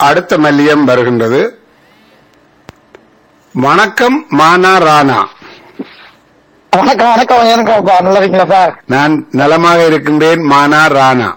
அடுத்த மல்லியம் வருகின்றது வணக்கம் மானா ராணா வணக்கம் வணக்கம் வணக்கம்ப்பா நல்லா இருக்கீங்களா நான் நலமாக இருக்கின்றேன் மானா ராணா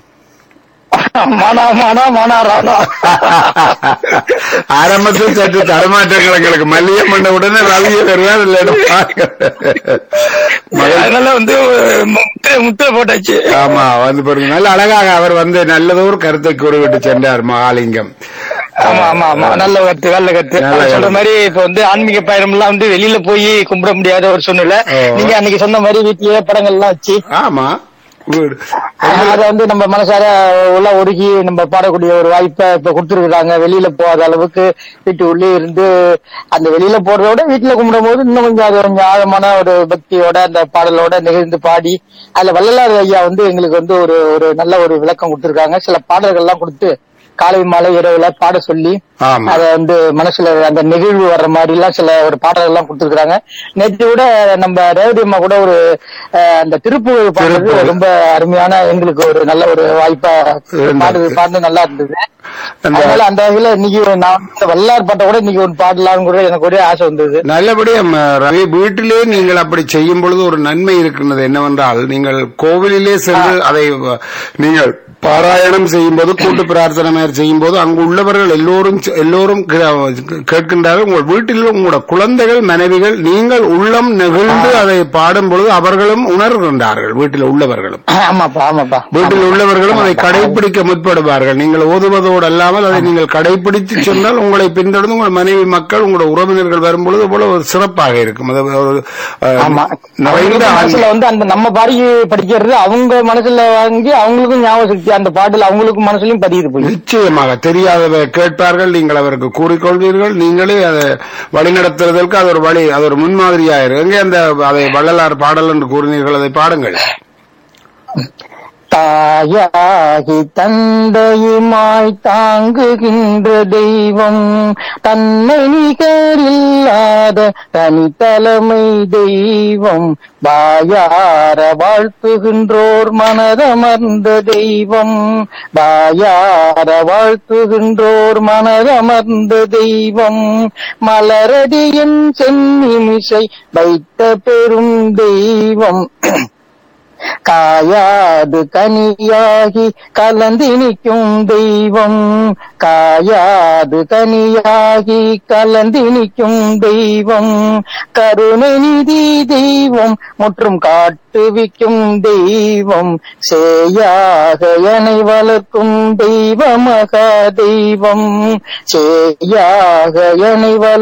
மானா மானா மானா ராணா ஆரம்பத்தில் சற்று தடமாற்றங்கள் எங்களுக்கு மல்லியம் பண்ண உடனே ரவிய வருவார் இல்லைன்னா அதனால வந்து முட்டை முட்டை போட்டாச்சு ஆமா வந்து பாருங்க நல்ல அழகாக அவர் வந்து நல்லதொரு கருத்தை கூறிவிட்டு சென்றார் மகாலிங்கம் ஆமா ஆமா ஆமா நல்ல கருத்து நல்ல கருத்து நல்ல அவர் சொல்ற கருத்து. மாதிரி இப்ப வந்து ஆன்மீக பயணம் எல்லாம் வந்து வெளியில போய் கும்பிட முடியாத ஒரு சூழ்நிலை ஓ. நீங்க அன்னைக்கு சொன்ன மாதிரி வீட்லயே படங்கள் எல்லாம் வச்சு ஆமா வீடு. அதை வந்து நம்ம மனசார உள்ள ஒடுக்கி நம்ம பாடக்கூடிய ஒரு வாய்ப்பை இப்ப கொடுத்துருக்காங்க வெளியில போகாத அளவுக்கு வீட்டு உள்ளே இருந்து அந்த வெளியில போறத விட வீட்டுல கும்பிடும் போது இன்னும் கொஞ்சம் அது கொஞ்சம் ஆழமான ஒரு பக்தியோட அந்த பாடலோட நிகழ்ந்து பாடி அதுல வள்ளலார் ஐயா வந்து எங்களுக்கு வந்து ஒரு ஒரு நல்ல ஒரு விளக்கம் கொடுத்திருக்காங்க சில பாடல்கள் எல்லாம் கொடுத்து காலை மாலை இரவுல பாட சொல்லி ஆமா அத வந்து மனசுல அந்த நெகிழ்வு வர்ற மாதிரி எல்லாம் சில ஒரு பாடல்கள் எல்லாம் கொடுத்திருக்காங்க நேற்று கூட நம்ம ரேவதி அம்மா கூட ஒரு அஹ், அந்த திருப்புகழ் பாடுறது திருப்புகழ். ரொம்ப அருமையான எங்களுக்கு ஒரு நல்ல ஒரு வாய்ப்பா இருந்தது. பாடுறது பாடுறது நல்லா இருந்தது அந்த- அதனால அந்த வகையில இன்னைக்கு நான் இந்த வல்லார் பாட்டை கூட இன்னைக்கு ஒரு பாடலாம்னு கூட எனக்கு ஒரே ஆசை வந்தது நல்லபடியா ம, ரவி வீட்டிலே நீங்கள் அப்படி செய்யும் பொழுது ஒரு நன்மை இருக்கின்றது என்னவென்றால் நீங்கள் கோவிலிலே சென்று அதை வ- நீங்கள் பாராயணம் செய்யும் போது கூட்டு பிரார்த்தனை மாதிரி செய்யும் போது அங்கு உள்ளவர்கள் எல்லோரும் செ- எல்லோரும் கே- கேட்கின்றார்கள் உங்கள் வீட்டில் உங்களோட குழந்தைகள் மனைவிகள் நீங்கள் உள்ளம் நெகிழ்ந்து அதை பாடும் பொழுது அவர்களும் உணர்கின்றார்கள் வீட்டில் உள்ளவர்களும் ஆமாப்பா ஆமாப்பா வீட்டில் உள்ளவர்களும் அதை கடைபிடிக்க முற்படுவார்கள் நீங்கள் ஓதுவதோடு அல்லாமல் அதை நீங்கள் கடைபிடித்து சென்றால் உங்களை பின்தொடர்ந்து உங்கள் மனைவி மக்கள் உங்களோட உறவினர்கள் வரும்பொழுது போல ஒரு சிறப்பாக இருக்கும் அது ஒரு அஹ், ஆமா நிறைந்த அவங்க ஆன்மீக- மனசுல வந்து அந்த நம்ம பாடி படிக்கிறது அவங்க மனசுல வாங்கி அவங்களுக்கும் ஞாபக சக்தி அந்த பாடல் அவங்களுக்கும் மனசுலயும் பதியுது போய் நிச்சயமாக தெரியாதவை கேட்பார்கள் நீங்கள் அவருக்கு கூறிக்கொள்வீர்கள் நீங்களே அதை வழிநடத்துவதற்கு அது ஒரு வழி அது ஒரு முன்மாதிரியாயிரும் எங்கே அந்த அதை வள்ளலார் பாடல் என்று கூறினீர்கள் அதை பாடுங்கள் தாயாகி தந்தையுமாய் தாங்குகின்ற தெய்வம் தன்னை நிகரில்லாத தனித்தலைமை தெய்வம் வாயார வாழ்த்துகின்றோர் மனதமர்ந்த தெய்வம் வாயார வாழ்த்துகின்றோர் மனதமர்ந்த தெய்வம் மலரடியின் சென்னிமிசை வைத்த பெரும் தெய்வம் காயாது கனியாகி கலந்தினிக்கும் தெய்வம் காயாது கனியாகி கலந்தினிக்கும் தெய்வம் கருணை நிதி தெய்வம் முற்றும் காட்டுவிக்கும் தெய்வம் சேயாக எனை வளர்க்கும் தெய்வமக தெய்வம் சேயாக எனை வளர்க்கும்